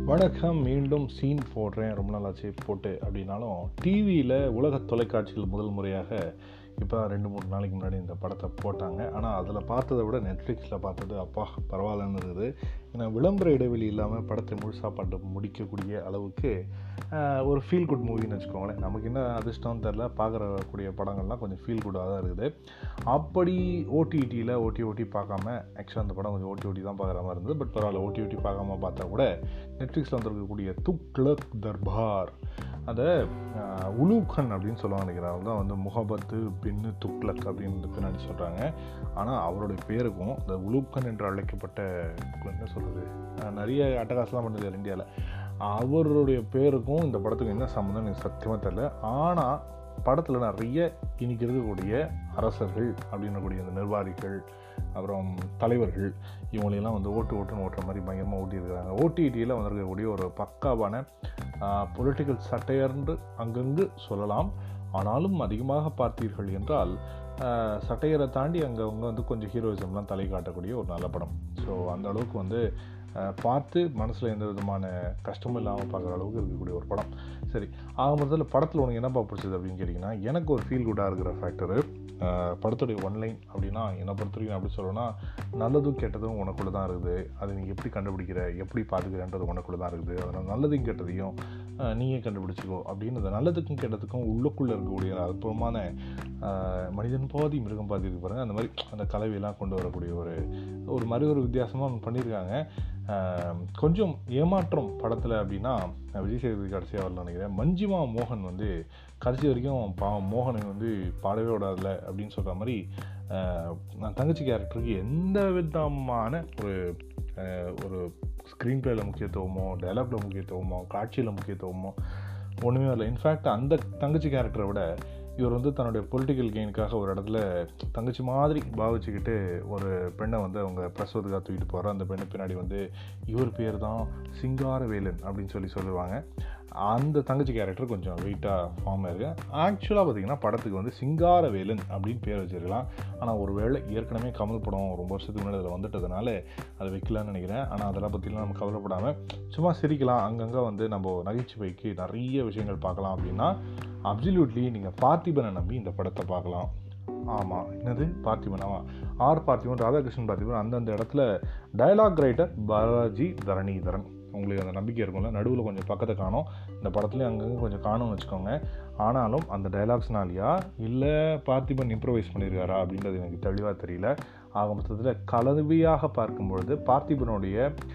வணக்கம் மீண்டும் சீன் போடுறேன் ரொம்ப நாளாச்சு போட்டு அப்படின்னாலும் டிவியில் உலக தொலைக்காட்சியில் முதல் முறையாக இப்போ ரெண்டு மூணு நாளைக்கு முன்னாடி இந்த படத்தை போட்டாங்க ஆனால் அதில் பார்த்ததை விட நெட்ஃப்ளிக்ஸில் பார்த்தது அப்பா பரவாயில்லன்னு இருக்குது ஏன்னா விளம்பர இடைவெளி இல்லாமல் படத்தை முழுசாக பாட்டு முடிக்கக்கூடிய அளவுக்கு ஆஹ், ஒரு ஃபீல் குட் மூவின்னு வச்சுக்கோங்களேன் நமக்கு என்ன அதிர்ஷ்டம் தெரில பார்க்குறக்கூடிய படங்கள்லாம் கொஞ்சம் ஃபீல் குட்டாக தான் இருக்குது அப்படி ஓடிடியில் ஓட்டி ஓட்டி பார்க்காம ஆக்சுவலாக அந்த படம் கொஞ்சம் ஓட்டி ஓட்டி தான் பார்க்குற மாதிரி இருந்தது பட் பரவாயில்ல ஓட்டி ஓட்டி பார்க்காம பார்த்தா கூட நெட்ஃப்ளிக்ஸில் வந்திருக்கக்கூடிய துக்ளக் தர்பார் அதை ஆஹ், உலூகன் அப்படின்னு சொல்லுவாங்க நினைக்கிறேன் அவங்க தான் வந்து முகபத்து பின்னு துக்ளக் அப்படின்னு பின்னாடி சொல்கிறாங்க ஆனால் அவருடைய பேருக்கும் இந்த உலூக்கன் என்று அழைக்கப்பட்ட என்ன சொல்கிறது நிறைய அட்டகாசலாம் பண்ணுது இந்தியாவில் அவருடைய பேருக்கும் இந்த படத்துக்கும் என்ன சம்மந்தம் எனக்கு சத்தியமாக தெரியல ஆனால் படத்தில் நிறைய இன்னைக்கு இருக்கக்கூடிய அரசர்கள் அப்படின்னக்கூடிய அந்த நிர்வாகிகள் அப்புறம் தலைவர்கள் இவங்களையெல்லாம் வந்து ஓட்டு ஓட்டுன்னு ஓட்டுற மாதிரி பயங்கரமாக ஓட்டியிருக்கிறாங்க ஓடிடியில் வந்திருக்கக்கூடிய ஒரு பக்காவான பொலிட்டிக்கல் சட்டையர்ன்று அங்கங்கு சொல்லலாம் ஆனாலும் அதிகமாக பார்த்தீர்கள் என்றால் ஆஹ், சட்டையரை தாண்டி அங்கே அவங்க வந்து கொஞ்சம் ஹீரோயிசம்லாம் தலை காட்டக்கூடிய ஒரு நல்ல படம் ஸோ அந்த அளவுக்கு வந்து ஆஹ், பார்த்து மனசில் எந்த விதமான கஷ்டமும் இல்லாமல் பார்க்குற அளவுக்கு இருக்கக்கூடிய ஒரு படம் சரி ஆக மொத்தத்தில் படத்தில் உனக்கு என்னப்பா பிடிச்சது அப்படின்னு கேட்டிங்கன்னா எனக்கு ஒரு ஃபீல் குட்டாக இருக்கிற ஃபேக்டரு படத்துடைய ஒன்லைன் அப்படின்னா என்னை பொறுத்த வரைக்கும் அப்படி சொல்லணும்னா நல்லதும் கெட்டதும் உனக்குள்ள தான் இருக்குது அதை நீ எப்படி கண்டுபிடிக்கிற எப்படி பார்த்துக்கிறன்றது உனக்குள்ள தான் இருக்குது அதனால் நல்லதையும் கெட்டதையும் ஆஹ், நீயே கண்டுபிடிச்சிக்கோ அப்படின்னு இந்த நல்லதுக்கும் கெட்டதுக்கும் உள்ளுக்குள்ளே இருக்கக்கூடிய அற்புதமான ஆஹ், மனிதன் பாதி மிருகம் பாதி இருக்கு பாருங்க அந்த மாதிரி அந்த கலவையெல்லாம் கொண்டு வரக்கூடிய ஒரு ஒரு மாதிரி ஒரு வித்தியாசமாக பண்ணியிருக்காங்க ஆஹ், கொஞ்சம் ஏமாற்றம் படத்தில் அப்படின்னா நான் விஜய் சேதுபதி கடைசியாக வரல நினைக்கிறேன் மஞ்சிமா மோகன் வந்து கடைசி வரைக்கும் பாவம் மோகனை வந்து பாடவே விடாதுல அப்படின்னு சொல்கிற மாதிரி ஆஹ், நான் தங்கச்சி கேரக்டருக்கு எந்த விதமான ஒரு ஆஹ், ஒரு ஸ்க்ரீன் பிளேயில் முக்கியத்துவமோ டைலாக்ல முக்கியத்துவமோ காட்சியில் முக்கியத்துவமோ ஒன்றுமே வரல இன்ஃபேக்ட் அந்த தங்கச்சி கேரக்டரை விட இவர் வந்து தன்னுடைய பொலிட்டிக்கல் கெயினுக்காக ஒரு இடத்துல தங்கச்சி மாதிரி பாவிச்சுக்கிட்டு ஒரு பெண்ணை வந்து அவங்க பிரசவத்துக்காக தூக்கிட்டு போகிறார் அந்த பெண்ணு பின்னாடி வந்து இவர் பேர் தான் சிங்காரவேலன் அப்படின்னு சொல்லி சொல்லுவாங்க அந்த தங்கச்சி கேரக்டர் கொஞ்சம் வெயிட்டாக ஃபார்ம் ஆயிருக்கு ஆக்சுவலாக பார்த்தீங்கன்னா படத்துக்கு வந்து சிங்காரவேலன் அப்படின்னு பேர் வச்சிருக்கலாம் ஆனால் ஒரு வேளை ஏற்கனவே கமல் படம் ரொம்ப வருஷத்துக்கு முன்னாடி அதில் வந்துட்டதுனால அதை வைக்கலான்னு நினைக்கிறேன் ஆனால் அதெல்லாம் பற்றிலாம் நம்ம கவலைப்படாமல் சும்மா சிரிக்கலாம் அங்கங்கே வந்து நம்ம நகைச்சுவைக்கு நிறைய விஷயங்கள் பார்க்கலாம் அப்படின்னா அப்சல்யூட்லி நீங்கள் பார்த்திபனை நம்பி இந்த படத்தை பார்க்கலாம் ஆமாம் என்னது பார்த்திபன் ஆமாம் ஆர் பார்த்திபன் ராதாகிருஷ்ணன் பார்த்திபன் அந்தந்த இடத்துல டயலாக் ரைட்டர் பாலாஜி தரணிதரன் உங்களுக்கு அந்த நம்பிக்கை இருக்கும்ல நடுவில் கொஞ்சம் பக்கத்தை காணும் இந்த படத்துலேயும் அங்கங்கே கொஞ்சம் காணும்னு வச்சுக்கோங்க ஆனாலும் அந்த டைலாக்ஸ்னாலியா இல்லை பார்த்திபன் இம்ப்ரவைஸ் பண்ணியிருக்காரா அப்படின்றது எனக்கு தெளிவாக தெரியல ஆக மொத்தத்தில் கலவையாக பார்க்கும்பொழுது பார்த்திபனுடைய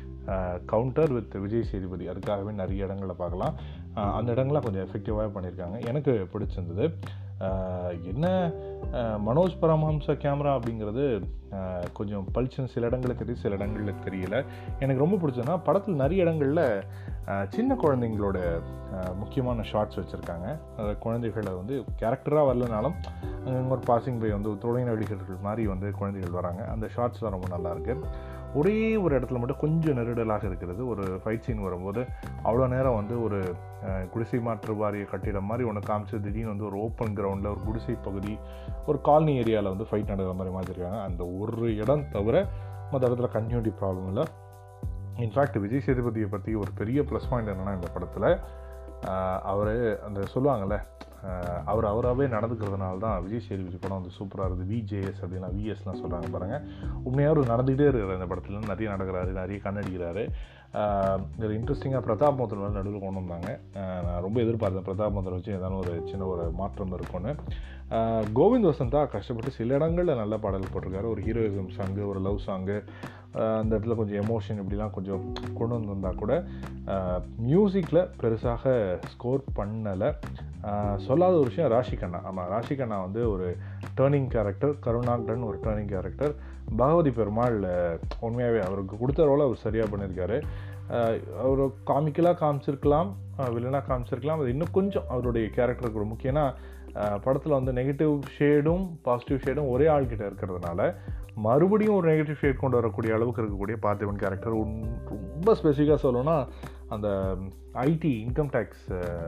கவுண்டர் வித் விஜய் சேதுபதி அதுக்காகவே நிறைய இடங்களில் பார்க்கலாம் அஹ் அந்த இடங்கள்லாம் கொஞ்சம் எஃபெக்டிவாக பண்ணியிருக்காங்க எனக்கு பிடிச்சிருந்தது அஹ் என்ன அஹ் மனோஜ் பரமஹம்ச கேமரா அப்படிங்கிறது அஹ் கொஞ்சம் பளிச்சுன்னு சில இடங்களில் தெரியும் சில இடங்களில் தெரியல எனக்கு ரொம்ப பிடிச்சதுன்னா படத்தில் நிறைய இடங்களில் அஹ் சின்ன குழந்தைங்களோட அஹ் முக்கியமான ஷார்ட்ஸ் வச்சுருக்காங்க குழந்தைகளை வந்து கேரக்டராக வரலனாலும் அங்கங்கே ஒரு பாசிங் பை வந்து துணை நடிகர்கள் மாதிரி வந்து குழந்தைகள் வராங்க அந்த ஷார்ட்ஸ்லாம் ரொம்ப நல்லாயிருக்கு ஒரே ஒரு இடத்துல மட்டும் கொஞ்சம் நெருடலாக இருக்கிறது ஒரு ஃபைட் சீன் வரும்போது அவ்வளோ நேரம் வந்து ஒரு அஹ், குடிசை மாற்று வாரிய கட்டிடம் மாதிரி ஒன்று காமிச்சு திடீர்னு வந்து ஒரு ஓப்பன் கிரவுண்டில் ஒரு குடிசை பகுதி ஒரு காலனி ஏரியாவில் வந்து ஃபைட் நடக்கிற மாதிரி மாற்றிருக்காங்க அந்த ஒரு இடம் தவிர மற்ற இடத்துல கன்யூனிட்டி ப்ராப்ளம் இல்லை இன்ஃபேக்ட் விஜய் சேதுபதியை பற்றி ஒரு பெரிய ப்ளஸ் பாயிண்ட் என்னென்னா இந்த படத்தில் அவர் அந்த சொல்லுவாங்கள்ல ஆஹ் அவர் அவராகவே நடந்துக்கிறதுனால தான் விஜய் சேதுபதி படம் வந்து சூப்பராக இருக்குது விஜேஎஸ் அப்படின்னா விஎஸ்லாம் சொல்கிறாங்க பாருங்கள் உண்மையாக அவர் நடந்துகிட்டே இருக்கிறார் இந்த படத்தில் நிறைய நடக்கிறாரு நிறைய கண்ணடிக்கிறாரு இதில் இன்ட்ரெஸ்டிங்காக பிரதாப் மோத்தல் வந்து நடுவில் கொண்டு வந்தாங்க ஆஹ் நான் ரொம்ப எதிர்பார்த்தேன் பிரதாப் மோத்தல் வச்சு ஏதாவது ஒரு சின்ன ஒரு மாற்றம் இருக்கும்னு ஆஹ் கோவிந்த் வசந்தா கஷ்டப்பட்டு சில இடங்களில் நல்ல பாடல் போட்டிருக்காரு ஒரு ஹீரோயிசம் சாங்கு ஒரு லவ் சாங்கு அந்த இடத்துல கொஞ்சம் எமோஷன் இப்படிலாம் கொஞ்சம் கொண்டு வந்திருந்தால் கூட மியூசிக்கில் பெருசாக ஸ்கோர் பண்ணலை சொல்லாத ஒரு விஷயம் ராஷி கண்ணா ஆமாம் ராஷி கண்ணா வந்து ஒரு டேர்னிங் கேரக்டர் கருணாகரன் ஒரு டேர்னிங் கேரக்டர் பகவதி பெருமாள் அஹ், உண்மையாகவே அவருக்கு கொடுத்த ரோலை அவர் சரியாக பண்ணியிருக்காரு அஹ், அவர் காமிக்கலாக காமிச்சிருக்கலாம் வில்லனாக காமிச்சிருக்கலாம் அது இன்னும் கொஞ்சம் அவருடைய கேரக்டருக்கு ஒரு முக்கியம்னா படத்தில் வந்து நெகட்டிவ் ஷேடும் பாசிட்டிவ் ஷேடும் ஒரே ஆள்கிட்ட இருக்கிறதுனால மறுபடியும் ஒரு நெகட்டிவ் ஷேட் கொண்டு வரக்கூடிய அளவுக்கு இருக்கக்கூடிய பார்த்திபன் கேரக்டர் ரொம்ப ஸ்பெசிஃபிக்காக சொல்லணும்னா அந்த ஐடி இன்கம் டேக்ஸ்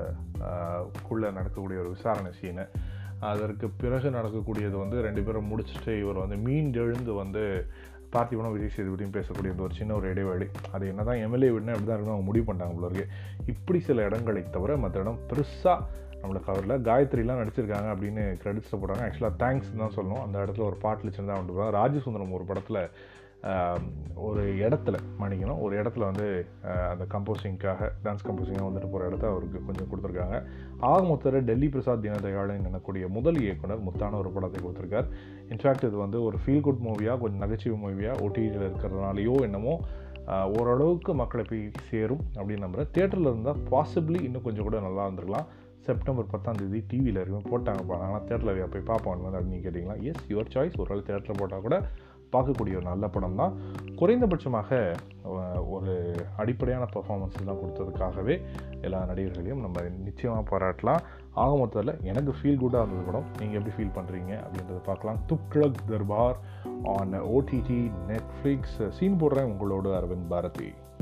குள்ளே நடக்கக்கூடிய ஒரு விசாரணை சீனு அதற்கு பிறகு நடக்கக்கூடியது வந்து ரெண்டு பேரும் முடிச்சுட்டு இவர் வந்து மீண்டெழுந்து வந்து பார்த்திபனும் விஜய் சேதுபதியும் பேசக்கூடிய இந்த ஒரு சின்ன ஒரு இடைவெளி அது என்ன தான் எம்எல்ஏ விடனே அப்படி தான் இருக்கணும் அவங்க முடிவு பண்ணிட்டாங்க போல இருக்கு இப்படி சில இடங்களை தவிர மற்ற இடம் பெருசாக நம்மளை கவரில் காயத்ரிலாம் நடிச்சிருக்காங்க அப்படின்னு கிரெடிட்ஸில் போடுறாங்க ஆக்சுவலாக தேங்க்ஸ் தான் சொல்லணும் அந்த இடத்துல ஒரு பாட்டில் சின்னதாக வந்துருவாங்க ராஜசுந்தரம் ஒரு படத்தில் ஒரு இடத்துல மன்னிக்கணும் ஒரு இடத்துல வந்து அந்த கம்போசிங்க்காக டான்ஸ் கம்போசிங்காக வந்துட்டு போகிற இடத்த அவருக்கு கொஞ்சம் கொடுத்துருக்காங்க ஆக மொத்தத்தில் டெல்லி பிரசாத் தீனதயாளன் எனக்கூடிய முதல் இயக்குனர் முத்தான ஒரு படத்தை கொடுத்துருக்கார் இன்ஃபேக்ட் இது வந்து ஒரு ஃபீல் குட் மூவியாக கொஞ்சம் நகைச்சுவை மூவியாக ஓடிடியில் இருக்கிறதுனாலையோ என்னமோ ஓரளவுக்கு மக்களை போய் சேரும் அப்படின்னு நம்புகிறேன் தேட்டரில் இருந்தால் பாசிபிளி இன்னும் கொஞ்சம் கூட நல்லா இருந்திருக்கலாம் செப்டம்பர் பத்தாம் தேதி டிவியில் இருக்கும் போட்டாங்க ஆனால் தேட்டரில் போய் பார்ப்போம் வந்து அப்படின்னு கேட்டிங்களா எஸ் யுவர் சாய்ஸ் ஒரு வேளை தேட்டரில் போட்டால் கூட பார்க்கக்கூடிய ஒரு நல்ல படம் தான் குறைந்தபட்சமாக ஒரு அடிப்படையான பர்ஃபார்மன்ஸ் தான் கொடுத்ததுக்காகவே எல்லா நடிகர்களையும் நம்ம நிச்சயமாக பாராட்டலாம் ஆக மொத்தத்தில் எனக்கு ஃபீல் குட்டாக இருந்தது படம் நீங்கள் எப்படி ஃபீல் பண்ணுறீங்க அப்படின்றத பார்க்கலாம் Tughlaq Durbar on OTT Netflix scene போடுறேன் உங்களோட அரவிந்த் பாரதி